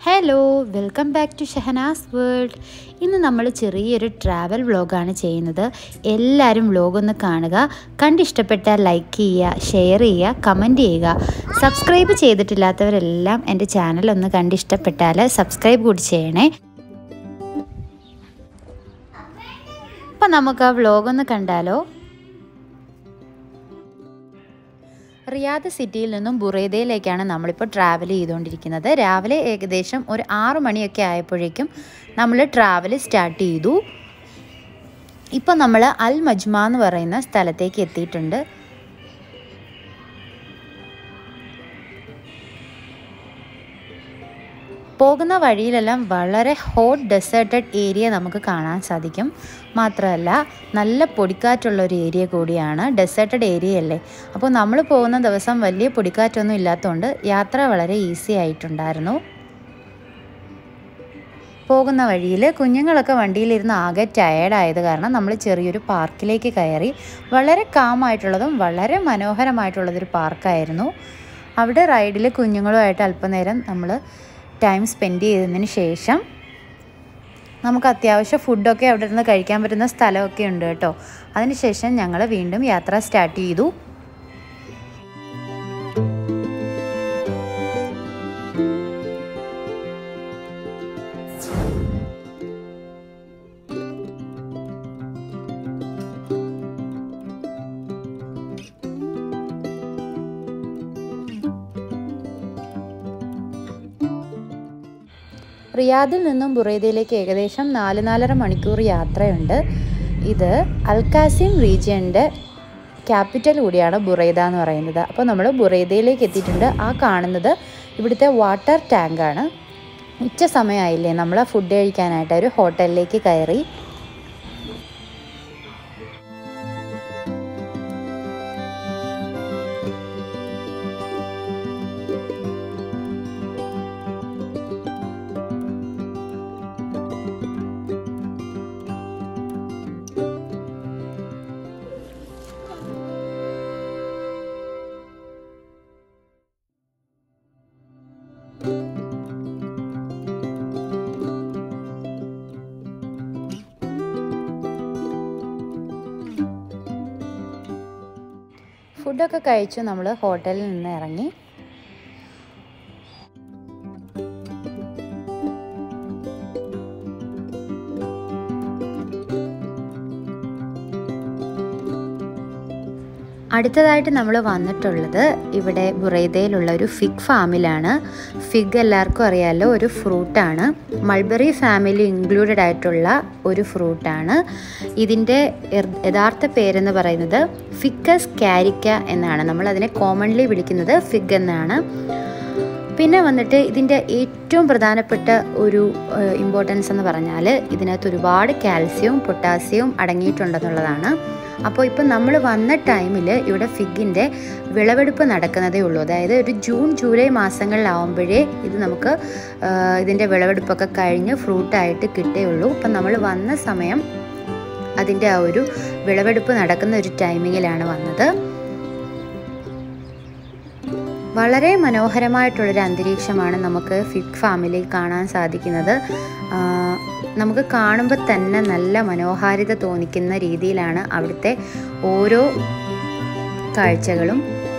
hello welcome back to Shahnas world ഇന്ന് നമ്മൾ ചെറിയൊരു ട്രാവൽ വ്ളോഗാണ് ചെയ്യുന്നത് എല്ലാവരും വ്ളോഗ് ഒന്ന് കാണുക കണ്ടിഷ്ടപ്പെട്ടാൽ ലൈക്ക് ചെയ്യുക ഷെയർ ചെയ്യുക കമൻറ്റ് ചെയ്യുക സബ്സ്ക്രൈബ് ചെയ്തിട്ടില്ലാത്തവരെല്ലാം എൻ്റെ ചാനൽ ഒന്ന് കണ്ടിഷ്ടപ്പെട്ടാൽ സബ്സ്ക്രൈബ് കൂടി ചെയ്യണേ അപ്പം നമുക്ക് ആ വ്ളോഗ് ഒന്ന് കണ്ടാലോ റിയാദ് സിറ്റിയിൽ നിന്നും ബുറേദയിലേക്കാണ് നമ്മളിപ്പോൾ ട്രാവൽ ചെയ്തുകൊണ്ടിരിക്കുന്നത് രാവിലെ ഏകദേശം ഒരു ആറു മണിയൊക്കെ ആയപ്പോഴേക്കും നമ്മൾ ട്രാവൽ സ്റ്റാർട്ട് ചെയ്തു ഇപ്പോൾ നമ്മൾ അൽ മജ്മ എന്ന് പറയുന്ന സ്ഥലത്തേക്ക് എത്തിയിട്ടുണ്ട് പോകുന്ന വഴിയിലെല്ലാം വളരെ ഹോട്ട് ഡെസേർട്ടഡ് ഏരിയ നമുക്ക് കാണാൻ സാധിക്കും മാത്രമല്ല നല്ല പൊടിക്കാറ്റുള്ള ഒരു ഏരിയ കൂടിയാണ് ഡെസേർട്ടഡ് ഏരിയ അല്ലേ അപ്പോൾ നമ്മൾ പോകുന്ന ദിവസം വലിയ പൊടിക്കാറ്റൊന്നും ഇല്ലാത്തതുകൊണ്ട് യാത്ര വളരെ ഈസി ആയിട്ടുണ്ടായിരുന്നു പോകുന്ന വഴിയിൽ കുഞ്ഞുങ്ങളൊക്കെ വണ്ടിയിലിരുന്ന് ആകെ ടയേർഡായത് കാരണം നമ്മൾ ചെറിയൊരു പാർക്കിലേക്ക് കയറി വളരെ കാമായിട്ടുള്ളതും വളരെ മനോഹരമായിട്ടുള്ളതൊരു പാർക്കായിരുന്നു അവിടെ റൈഡിൽ കുഞ്ഞുങ്ങളുമായിട്ട് അല്പനേരം നമ്മൾ ടൈം സ്പെൻഡ് ചെയ്തതിന് ശേഷം നമുക്ക് അത്യാവശ്യം ഫുഡൊക്കെ അവിടെ നിന്ന് കഴിക്കാൻ പറ്റുന്ന സ്ഥലമൊക്കെ ഉണ്ട് കേട്ടോ അതിനുശേഷം ഞങ്ങൾ വീണ്ടും യാത്ര സ്റ്റാർട്ട് ചെയ്തു റിയാദിൽ നിന്നും ബുറൈദയിലേക്ക് ഏകദേശം നാല് നാലര മണിക്കൂർ യാത്രയുണ്ട് ഇത് അൽക്കാസിം റീജിയൻ്റെ ക്യാപിറ്റൽ കൂടിയാണ് ബുറൈദ എന്ന് പറയുന്നത് അപ്പോൾ നമ്മൾ ബുറൈദയിലേക്ക് എത്തിയിട്ടുണ്ട് ആ കാണുന്നത് ഇവിടുത്തെ വാട്ടർ ടാങ്കാണ് ഉച്ച സമയമായില്ലേ നമ്മൾ ഫുഡ് കഴിക്കാനായിട്ട് ഒരു ഹോട്ടലിലേക്ക് കയറി ഫുഡൊക്കെ കഴിച്ചു നമ്മൾ ഹോട്ടലിൽ നിന്ന് ഇറങ്ങി അടുത്തതായിട്ട് നമ്മൾ വന്നിട്ടുള്ളത് ഇവിടെ ബുറൈദയിലുള്ള ഒരു ഫിഗ് ഫാമിലാണ് ഫിഗ് എല്ലാവർക്കും അറിയാമല്ലോ ഒരു ഫ്രൂട്ടാണ് മൾബറി ഫാമിലി ഇൻക്ലൂഡഡ് ആയിട്ടുള്ള ഒരു ഫ്രൂട്ടാണ് ഇതിൻ്റെ യഥാർത്ഥ പേരെന്ന് പറയുന്നത് ഫിക്കസ് കാരിക്ക എന്നാണ് നമ്മൾ അതിനെ കോമൺലി വിളിക്കുന്നത് ഫിഗ് എന്നാണ് പിന്നെ വന്നിട്ട് ഇതിൻ്റെ ഏറ്റവും പ്രധാനപ്പെട്ട ഒരു ഇമ്പോർട്ടൻസ് എന്ന് പറഞ്ഞാൽ ഇതിനകത്ത് ഒരുപാട് കാൽസ്യവും പൊട്ടാസ്യവും അടങ്ങിയിട്ടുണ്ടെന്നുള്ളതാണ് അപ്പോൾ ഇപ്പം നമ്മൾ വന്ന ടൈമിൽ ഇവിടെ ഫിഗിൻ്റെ വിളവെടുപ്പ് നടക്കുന്നതേ ഉള്ളൂ അതായത് ഒരു ജൂൺ ജൂലൈ മാസങ്ങളിലാവുമ്പോഴേ ഇത് നമുക്ക് ഇതിൻ്റെ വിളവെടുപ്പൊക്കെ കഴിഞ്ഞ് ഫ്രൂട്ടായിട്ട് കിട്ടേയുള്ളൂ അപ്പം നമ്മൾ വന്ന സമയം അതിൻ്റെ ആ ഒരു വിളവെടുപ്പ് നടക്കുന്ന ഒരു ടൈമിങ്ങിലാണ് വന്നത് വളരെ മനോഹരമായിട്ടുള്ളൊരു അന്തരീക്ഷമാണ് നമുക്ക് ഫിഗ് ഫാമിലി കാണാൻ സാധിക്കുന്നത് നമുക്ക് കാണുമ്പോൾ തന്നെ നല്ല മനോഹാരിത തോന്നിക്കുന്ന രീതിയിലാണ് അവിടുത്തെ ഓരോ കാഴ്ചകളും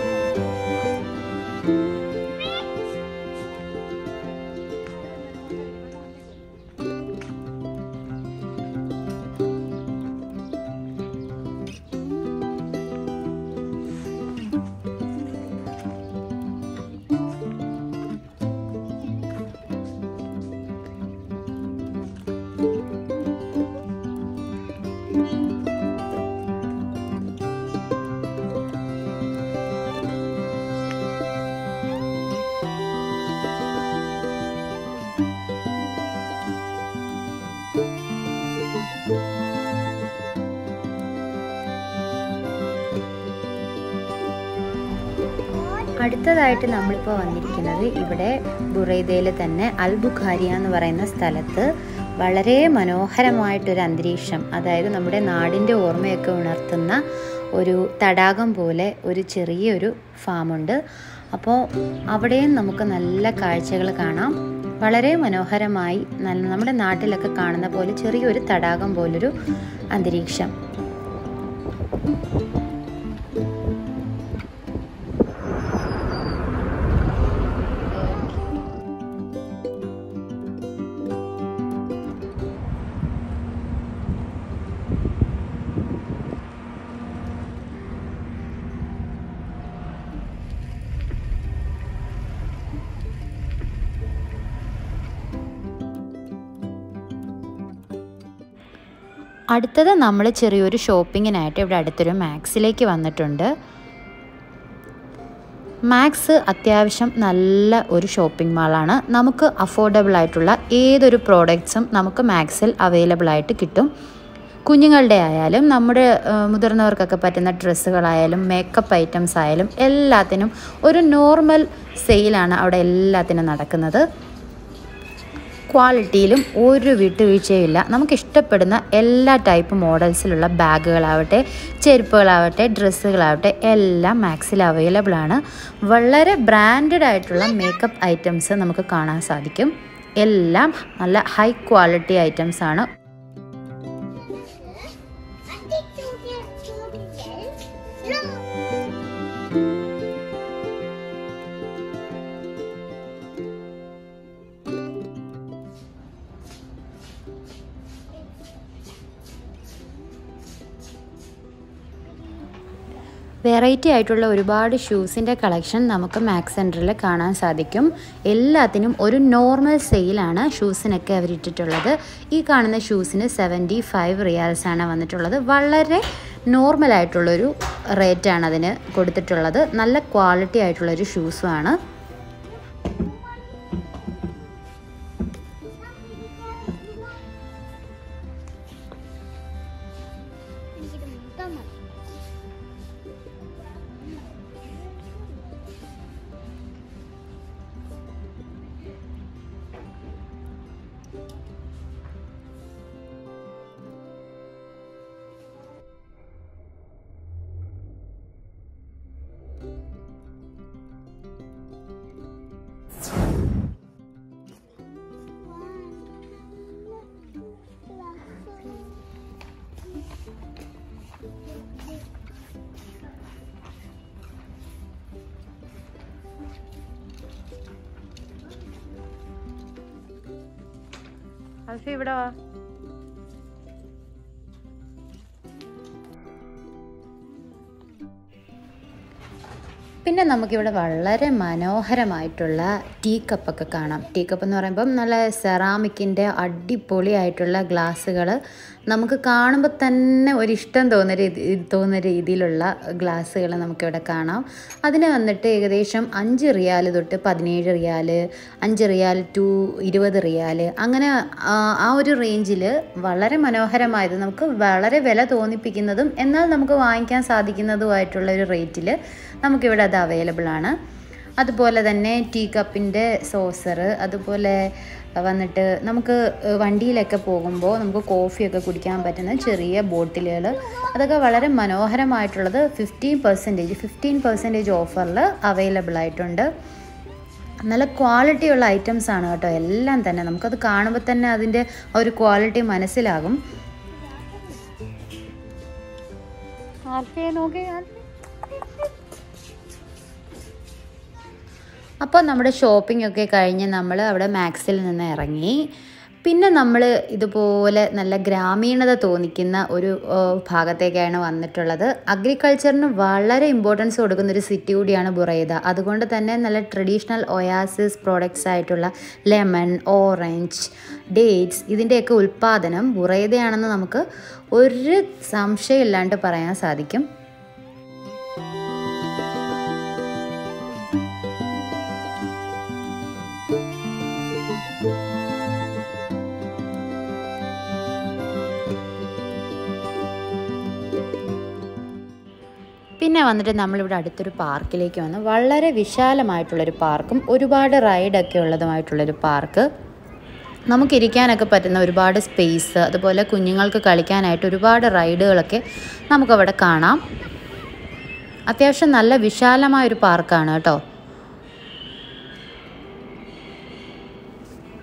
അടുത്തതായിട്ട് നമ്മളിപ്പോൾ വന്നിരിക്കുന്നത് ഇവിടെ ബുറൈദയിൽ തന്നെ അൽ ബുഖാരിയ എന്ന് പറയുന്ന സ്ഥലത്ത് വളരെ മനോഹരമായിട്ടൊരു അന്തരീക്ഷം അതായത് നമ്മുടെ നാടിൻ്റെ ഓർമ്മയൊക്കെ ഉണർത്തുന്ന ഒരു തടാകം പോലെ ഒരു ചെറിയൊരു ഫാമുണ്ട് അപ്പോൾ അവിടെയും നമുക്ക് നല്ല കാഴ്ചകൾ കാണാം വളരെ മനോഹരമായി നല്ല നമ്മുടെ നാട്ടിലൊക്കെ കാണുന്ന പോലെ ചെറിയൊരു തടാകം പോലൊരു അന്തരീക്ഷം അടുത്തത് നമ്മൾ ചെറിയൊരു ഷോപ്പിങ്ങിനായിട്ട് ഇവിടെ അടുത്തൊരു മാക്സിലേക്ക് വന്നിട്ടുണ്ട് മാക്സ് അത്യാവശ്യം നല്ല ഒരു ഷോപ്പിംഗ് മാളാണ് നമുക്ക് അഫോർഡബിൾ ആയിട്ടുള്ള ഏതൊരു പ്രോഡക്റ്റ്സും നമുക്ക് മാക്സിൽ അവൈലബിൾ ആയിട്ട് കിട്ടും കുഞ്ഞുങ്ങളുടെ ആയാലും നമ്മുടെ മുതിർന്നവർക്കൊക്കെ പറ്റുന്ന ഡ്രസ്സുകളായാലും മേക്കപ്പ് ഐറ്റംസ് ആയാലും എല്ലാത്തിനും ഒരു നോർമൽ സെയിലാണ് അവിടെ എല്ലാത്തിനും നടക്കുന്നത് ക്വാളിറ്റിയിലും ഒരു വിട്ടുവീഴ്ചയുമില്ല നമുക്ക് ഇഷ്ടപ്പെടുന്ന എല്ലാ ടൈപ്പ് മോഡൽസിലുള്ള ബാഗുകളാവട്ടെ ചെരുപ്പുകളാവട്ടെ ഡ്രസ്സുകളാവട്ടെ എല്ലാം മാക്സിൽ അവൈലബിൾ ആണ് വളരെ ബ്രാൻഡഡ് ആയിട്ടുള്ള മേക്കപ്പ് ഐറ്റംസ് നമുക്ക് കാണാൻ സാധിക്കും എല്ലാം നല്ല ഹൈ ക്വാളിറ്റി ഐറ്റംസ് ആണ് വെറൈറ്റി ആയിട്ടുള്ള ഒരുപാട് ഷൂസിൻ്റെ കളക്ഷൻ നമുക്ക് മാക്സ് സെൻറ്ററിൽ കാണാൻ സാധിക്കും എല്ലാത്തിനും ഒരു നോർമൽ സെയിലാണ് ഷൂസിനൊക്കെ അവർ ഇട്ടിട്ടുള്ളത് ഈ കാണുന്ന ഷൂസിന് സെവൻറ്റി ഫൈവ് റിയാൽസ് ആണ് വന്നിട്ടുള്ളത് വളരെ നോർമൽ ആയിട്ടുള്ളൊരു റേറ്റാണ് അതിന് കൊടുത്തിട്ടുള്ളത് നല്ല ക്വാളിറ്റി ആയിട്ടുള്ളൊരു ഷൂസുമാണ് അൽഫി ഇവിടെ വാ പിന്നെ നമുക്കിവിടെ വളരെ മനോഹരമായിട്ടുള്ള ടീ കപ്പൊക്കെ കാണാം ടീ കപ്പ് എന്ന് പറയുമ്പം നല്ല സെറാമിക്കിൻ്റെ അടിപൊളിയായിട്ടുള്ള ഗ്ലാസ്സുകൾ നമുക്ക് കാണുമ്പോൾ തന്നെ ഒരിഷ്ടം തോന്നുന്ന രീതി തോന്നുന്ന രീതിയിലുള്ള ഗ്ലാസ്സുകൾ നമുക്കിവിടെ കാണാം അതിന് വന്നിട്ട് ഏകദേശം അഞ്ച് റിയാൽ തൊട്ട് പതിനേഴ് റിയാൽ അഞ്ച് റിയാൽ ടു ഇരുപത് റിയാൽ അങ്ങനെ ആ ഒരു റേഞ്ചിൽ വളരെ മനോഹരമായത് നമുക്ക് വളരെ വില തോന്നിപ്പിക്കുന്നതും എന്നാൽ നമുക്ക് വാങ്ങിക്കാൻ സാധിക്കുന്നതുമായിട്ടുള്ള ഒരു റേറ്റിൽ നമുക്കിവിടെ അത് അവൈലബിൾ ആണ് അതുപോലെ തന്നെ ടീ കപ്പിൻ്റെ സോസർ അതുപോലെ വന്നിട്ട് നമുക്ക് വണ്ടിയിലൊക്കെ പോകുമ്പോൾ നമുക്ക് കോഫിയൊക്കെ കുടിക്കാൻ പറ്റുന്ന ചെറിയ ബോട്ടിലുകൾ അതൊക്കെ വളരെ മനോഹരമായിട്ടുള്ളത് ഫിഫ്റ്റീൻ പെർസെൻറ്റേജ് ഫിഫ്റ്റീൻ പെർസെൻറ്റേജ് ഓഫറിൽ അവൈലബിൾ ആയിട്ടുണ്ട് നല്ല ക്വാളിറ്റി ഉള്ള ഐറ്റംസ് ആണ് കേട്ടോ എല്ലാം തന്നെ നമുക്കത് കാണുമ്പോൾ തന്നെ അതിൻ്റെ ഒരു ക്വാളിറ്റി മനസ്സിലാകും നോക്കി അപ്പോൾ നമ്മുടെ ഷോപ്പിംഗ് ഒക്കെ കഴിഞ്ഞ് നമ്മൾ അവിടെ മാക്സിൽ നിന്ന് ഇറങ്ങി പിന്നെ നമ്മൾ ഇതുപോലെ നല്ല ഗ്രാമീണത തോന്നിക്കുന്ന ഒരു ഭാഗത്തേക്കാണ് വന്നിട്ടുള്ളത് അഗ്രികൾച്ചറിന് വളരെ ഇമ്പോർട്ടൻസ് കൊടുക്കുന്ന ഒരു സിറ്റി കൂടിയാണ് ബുറൈദ അതുകൊണ്ട് തന്നെ നല്ല ട്രഡീഷണൽ ഒയാസിസ് പ്രോഡക്റ്റ്സ് ആയിട്ടുള്ള ലെമൺ ഓറഞ്ച് ഡേറ്റ്സ് ഇതിൻ്റെയൊക്കെ ഉൽപ്പാദനം ബുറൈദയാണെന്ന് നമുക്ക് ഒരു സംശയമില്ലാണ്ട് പറയാൻ സാധിക്കും പിന്നെ വന്നിട്ട് നമ്മളിവിടെ അടുത്തൊരു പാർക്കിലേക്ക് വന്നു വളരെ വിശാലമായിട്ടുള്ളൊരു പാർക്കും ഒരുപാട് റൈഡൊക്കെ ഉള്ളതുമായിട്ടുള്ളൊരു പാർക്ക് നമുക്കിരിക്കാനൊക്കെ പറ്റുന്ന ഒരുപാട് സ്പേസ് അതുപോലെ കുഞ്ഞുങ്ങൾക്ക് കളിക്കാനായിട്ട് ഒരുപാട് റൈഡുകളൊക്കെ നമുക്കവിടെ കാണാം അത്യാവശ്യം നല്ല വിശാലമായൊരു പാർക്കാണ് കേട്ടോ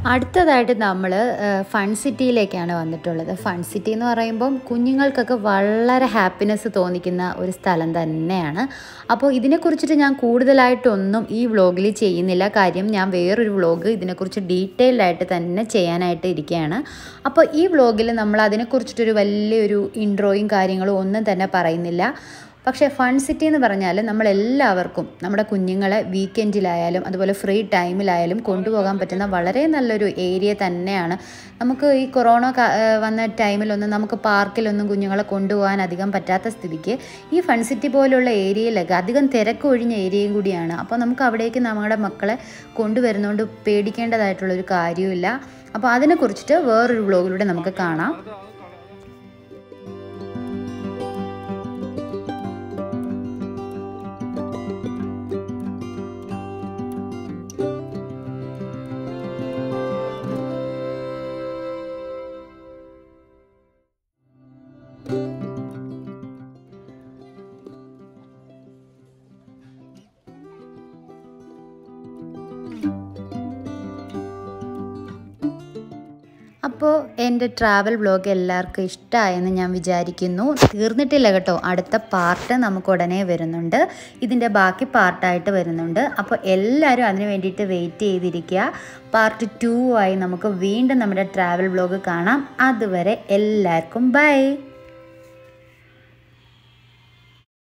അടുത്തതായിട്ട് നമ്മൾ ഫൺ സിറ്റിയിലേക്കാണ് വന്നിട്ടുള്ളത് ഫൺ സിറ്റി എന്ന് പറയുമ്പം കുഞ്ഞുങ്ങൾക്കൊക്കെ വളരെ ഹാപ്പിനെസ് തോന്നിക്കുന്ന ഒരു സ്ഥലം തന്നെയാണ് അപ്പോൾ ഇതിനെക്കുറിച്ചിട്ട് ഞാൻ കൂടുതലായിട്ടൊന്നും ഈ വ്ളോഗിൽ ചെയ്യുന്നില്ല കാര്യം ഞാൻ വേറൊരു വ്ളോഗ് ഇതിനെക്കുറിച്ച് ഡീറ്റെയിൽഡ് ആയിട്ട് തന്നെ ചെയ്യാനായിട്ട് ഇരിക്കുകയാണ് അപ്പോൾ ഈ വ്ളോഗിൽ നമ്മൾ അതിനെക്കുറിച്ചിട്ടൊരു വലിയൊരു ഇൻട്രോയും കാര്യങ്ങളും ഒന്നും തന്നെ പറയുന്നില്ല പക്ഷേ ഫൺ സിറ്റി എന്ന് പറഞ്ഞാൽ നമ്മളെല്ലാവർക്കും നമ്മുടെ കുഞ്ഞുങ്ങളെ വീക്കെൻഡിലായാലും അതുപോലെ ഫ്രീ ടൈമിലായാലും കൊണ്ടുപോകാൻ പറ്റുന്ന വളരെ നല്ലൊരു ഏരിയ തന്നെയാണ് നമുക്ക് ഈ കൊറോണ വന്ന ടൈമിലൊന്നും നമുക്ക് പാർക്കിലൊന്നും കുഞ്ഞുങ്ങളെ കൊണ്ടുപോകാൻ അധികം പറ്റാത്ത സ്ഥിതിക്ക് ഈ ഫൺ സിറ്റി പോലുള്ള ഏരിയയിലൊക്കെ അധികം തിരക്കൊഴിഞ്ഞ ഏരിയയും കൂടിയാണ് അപ്പോൾ നമുക്ക് അവിടേക്ക് നമ്മുടെ മക്കളെ കൊണ്ടുവരുന്നതുകൊണ്ട് പേടിക്കേണ്ടതായിട്ടുള്ളൊരു കാര്യമില്ല അപ്പോൾ അതിനെക്കുറിച്ചിട്ട് വേറൊരു വ്ളോഗിലൂടെ നമുക്ക് കാണാം അപ്പോൾ എൻ്റെ ട്രാവൽ വ്ലോഗ് എല്ലാവർക്കും ഇഷ്ടമായെന്ന് ഞാൻ വിചാരിക്കുന്നു തീർന്നിട്ടില്ല കേട്ടോ അടുത്ത പാർട്ട് നമുക്ക് ഉടനെ വരുന്നുണ്ട് ഇതിൻ്റെ ബാക്കി പാർട്ടായിട്ട് വരുന്നുണ്ട് അപ്പോൾ എല്ലാവരും അതിന് വേണ്ടിയിട്ട് വെയിറ്റ് ചെയ്തിരിക്കുക പാർട്ട് ടു ആയി നമുക്ക് വീണ്ടും നമ്മുടെ ട്രാവൽ വ്ലോഗ് കാണാം അതുവരെ എല്ലാവർക്കും ബൈ